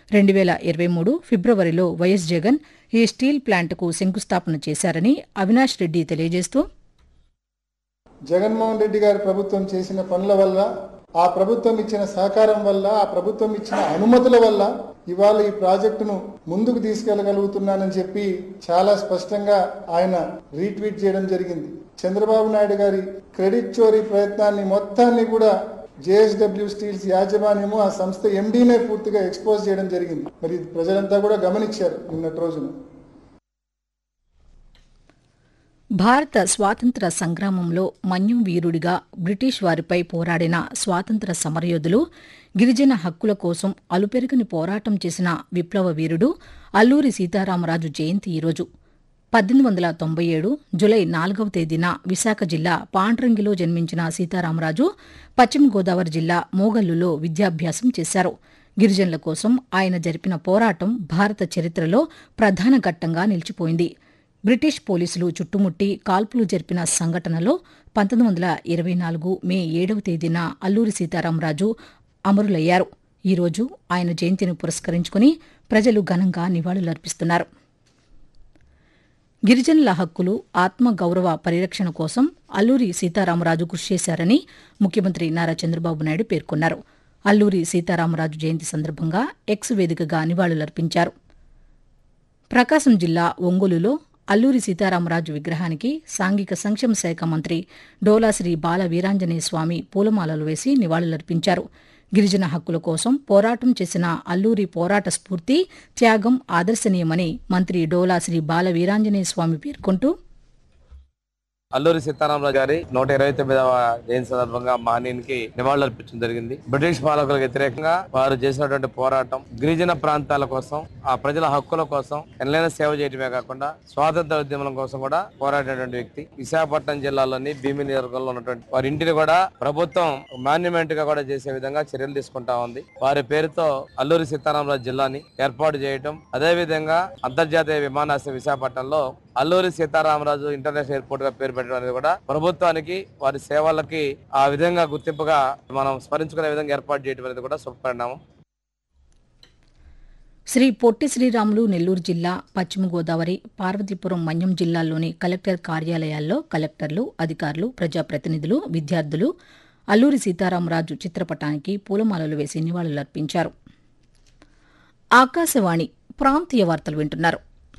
రెండు వేల ఇరవై మూడు ఫిబ్రవరిలో వైఎస్ జగన్ ఈ స్టీల్ ప్లాంట్కు శంకుస్థాపన చేశారని అవినాష్ రెడ్డి తెలియజేస్తూ జగన్మోహన్ రెడ్డి గారి ప్రభుత్వం చేసిన పనుల వల్ల ఆ ప్రభుత్వం ఇచ్చిన సహకారం వల్ల ఆ ప్రభుత్వం ఇచ్చిన అనుమతుల వల్ల ఇవాళ ఈ ప్రాజెక్టును ముందుకు తీసుకెళ్లగలుగుతున్నానని చెప్పి చాలా స్పష్టంగా ఆయన రీట్వీట్ చేయడం జరిగింది చంద్రబాబు నాయుడు గారి క్రెడిట్ చోరీ ప్రయత్నాన్ని మొత్తాన్ని కూడా జేఎస్డబ్ల్యూ స్టీల్స్ యాజమాన్యము ఆ సంస్థ ఎండీనే పూర్తిగా ఎక్స్పోజ్ చేయడం జరిగింది మరి ఇది ప్రజలంతా కూడా గమనించారు నిన్నటి రోజున భారత స్వాతంత్ర సంగ్రామంలో మన్యం వీరుడిగా బ్రిటిష్ వారిపై పోరాడిన స్వాతంత్ర సమరయోధులు గిరిజన హక్కుల కోసం అలుపెరగని పోరాటం చేసిన విప్లవ వీరుడు అల్లూరి సీతారామరాజు జయంతి ఈరోజు పద్దెనిమిది వందల తొంభై ఏడు జులై నాలుగవ తేదీన విశాఖ జిల్లా పాండ్రంగిలో జన్మించిన సీతారామరాజు పశ్చిమ గోదావరి జిల్లా మోగల్లులో విద్యాభ్యాసం చేశారు గిరిజనుల కోసం ఆయన జరిపిన పోరాటం భారత చరిత్రలో ప్రధాన ఘట్టంగా నిలిచిపోయింది బ్రిటిష్ పోలీసులు చుట్టుముట్టి కాల్పులు జరిపిన సంఘటనలో పంతొమ్మిది వందల ఇరవై నాలుగు మే ఏడవ తేదీన అల్లూరి సీతారామరాజు అమరులయ్యారు ఈరోజు ఆయన జయంతిని పురస్కరించుకుని ప్రజలు ఘనంగా నివాళులర్పిస్తున్నారు గిరిజనుల హక్కులు ఆత్మ గౌరవ పరిరక్షణ కోసం అల్లూరి సీతారామరాజు కృషి చేశారని ముఖ్యమంత్రి నారా చంద్రబాబు నాయుడు పేర్కొన్నారు అల్లూరి సీతారామరాజు జయంతి సందర్భంగా ఎక్స్ వేదికగా నివాళులర్పించారు ప్రకాశం జిల్లా ఒంగోలులో అల్లూరి సీతారామరాజు విగ్రహానికి సాంఘిక సంక్షేమ శాఖ మంత్రి డోలాశ్రీ బాల వీరాంజనేయ స్వామి పూలమాలలు వేసి నివాళులర్పించారు గిరిజన హక్కుల కోసం పోరాటం చేసిన అల్లూరి పోరాట స్ఫూర్తి త్యాగం ఆదర్శనీయమని మంత్రి డోలాశ్రీ బాల వీరాంజనేయ స్వామి పేర్కొంటూ అల్లూరి సీతారామరాజు గారి నూట ఇరవై తొమ్మిదవ జయంతి సందర్భంగా మహనీయునికి నివాళులర్పించడం జరిగింది బ్రిటిష్ పాలకులకు వ్యతిరేకంగా వారు చేసినటువంటి పోరాటం గిరిజన ప్రాంతాల కోసం ఆ ప్రజల హక్కుల కోసం ఎనలేని సేవ చేయడమే కాకుండా స్వాతంత్ర ఉద్యమం కోసం కూడా పోరాడినటువంటి వ్యక్తి విశాఖపట్నం జిల్లాలోని భీమి నియోజకవర్గంలో ఉన్నటువంటి వారి ఇంటిని కూడా ప్రభుత్వం మాన్యుమెంట్ గా కూడా చేసే విధంగా చర్యలు తీసుకుంటా ఉంది వారి పేరుతో అల్లూరి సీతారామరాజు జిల్లాని ఏర్పాటు చేయటం అదే విధంగా అంతర్జాతీయ విమానాశ్రయం విశాఖపట్నంలో అల్లూరి సీతారామరాజు ఇంటర్నేషనల్ ఎయిర్పోర్ట్ గా పేరు పెట్టడం అనేది కూడా ప్రభుత్వానికి వారి సేవలకి ఆ విధంగా గుర్తింపుగా మనం స్మరించుకునే విధంగా ఏర్పాటు చేయడం అనేది కూడా శుభపరిణామం శ్రీ పొట్టి శ్రీరాములు నెల్లూరు జిల్లా పశ్చిమ గోదావరి పార్వతీపురం మన్యం జిల్లాల్లోని కలెక్టర్ కార్యాలయాల్లో కలెక్టర్లు అధికారులు ప్రజాప్రతినిధులు విద్యార్థులు అల్లూరి సీతారామరాజు చిత్రపటానికి పూలమాలలు వేసి నివాళులర్పించారు ఆకాశవాణి ప్రాంతీయ వార్తలు వింటున్నారు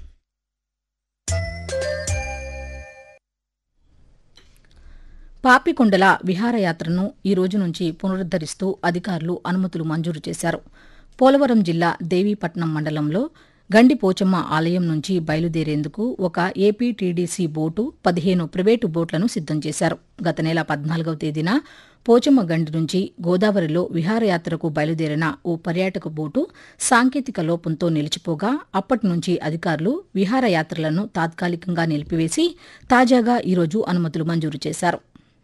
పాపికొండల విహారయాత్రను ఈ రోజు నుంచి పునరుద్దరిస్తూ అధికారులు అనుమతులు మంజూరు చేశారు పోలవరం జిల్లా దేవీపట్నం మండలంలో గండి పోచమ్మ ఆలయం నుంచి బయలుదేరేందుకు ఒక ఏపీటీడీసీ బోటు పదిహేను ప్రైవేటు బోట్లను సిద్దం చేశారు గత నెల పద్నాలుగవ తేదీన పోచమ్మ గండి నుంచి గోదావరిలో విహారయాత్రకు బయలుదేరిన ఓ పర్యాటక బోటు సాంకేతిక లోపంతో నిలిచిపోగా అప్పటి నుంచి అధికారులు విహారయాత్రలను తాత్కాలికంగా నిలిపివేసి తాజాగా ఈరోజు అనుమతులు మంజూరు చేశారు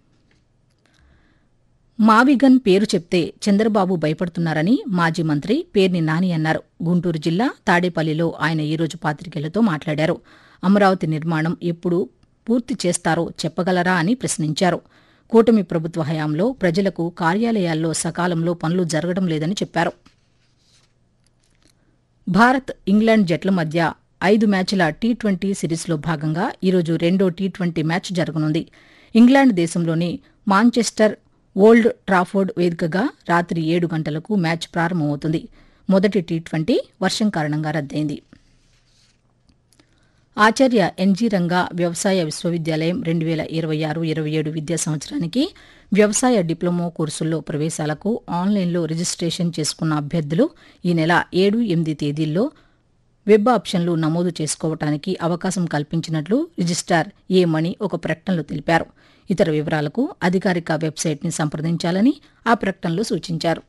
మావిగన్ పేరు చెప్తే చంద్రబాబు భయపడుతున్నారని మాజీ మంత్రి పేర్ని నాని అన్నారు గుంటూరు జిల్లా తాడేపల్లిలో ఆయన ఈరోజు పాతికేయులతో మాట్లాడారు అమరావతి నిర్మాణం ఎప్పుడు పూర్తి చేస్తారో చెప్పగలరా అని ప్రశ్నించారు కూటమి ప్రభుత్వ హయాంలో ప్రజలకు కార్యాలయాల్లో సకాలంలో పనులు జరగడం లేదని చెప్పారు భారత్ ఇంగ్లాండ్ జట్ల మధ్య ఐదు మ్యాచ్ల టీ ట్వంటీ సిరీస్లో భాగంగా ఈరోజు రెండో టీ ట్వంటీ మ్యాచ్ జరగనుంది ఇంగ్లాండ్ దేశంలోని మాంచెస్టర్ ఓల్డ్ ట్రాఫోర్డ్ వేదికగా రాత్రి ఏడు గంటలకు మ్యాచ్ ప్రారంభమవుతుంది మొదటి టీ ట్వంటీ వర్షం కారణంగా రద్దయింది ఆచార్య ఎన్జీ రంగా వ్యవసాయ విశ్వవిద్యాలయం రెండు వేల ఇరవై ఆరు ఇరవై ఏడు విద్యా సంవత్సరానికి వ్యవసాయ డిప్లొమా కోర్సుల్లో ప్రవేశాలకు ఆన్లైన్లో రిజిస్ట్రేషన్ చేసుకున్న అభ్యర్థులు ఈ నెల ఏడు ఎనిమిది తేదీల్లో వెబ్ ఆప్షన్లు నమోదు చేసుకోవటానికి అవకాశం కల్పించినట్లు రిజిస్ట్రార్ ఏ మణి ఒక ప్రకటనలో తెలిపారు ఇతర వివరాలకు అధికారిక వెబ్సైట్ని సంప్రదించాలని ఆ ప్రకటనలో సూచించారు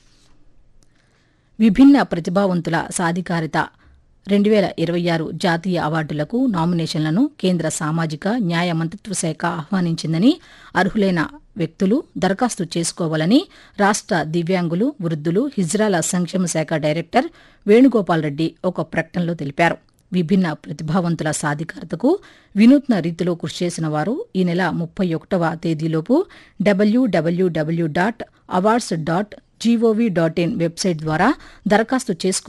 విభిన్న ప్రతిభావంతుల సాధికారిత రెండు వేల ఇరవై ఆరు జాతీయ అవార్డులకు నామినేషన్లను కేంద్ర సామాజిక న్యాయ మంత్రిత్వ శాఖ ఆహ్వానించిందని అర్హులైన వ్యక్తులు దరఖాస్తు చేసుకోవాలని రాష్ట దివ్యాంగులు వృద్ధులు హిజ్రాల సంక్షేమ శాఖ డైరెక్టర్ వేణుగోపాల్ రెడ్డి ఒక ప్రకటనలో తెలిపారు విభిన్న ప్రతిభావంతుల సాధికారతకు వినూత్న రీతిలో కృషి చేసిన వారు ఈ నెల ముప్పై ఒకటవ తేదీలోపు డబ్ల్యూడబ్ల్యూడబ్ల్యూ dot awards dot gov dot in website ద్వారా దరఖాస్తు చేసుకో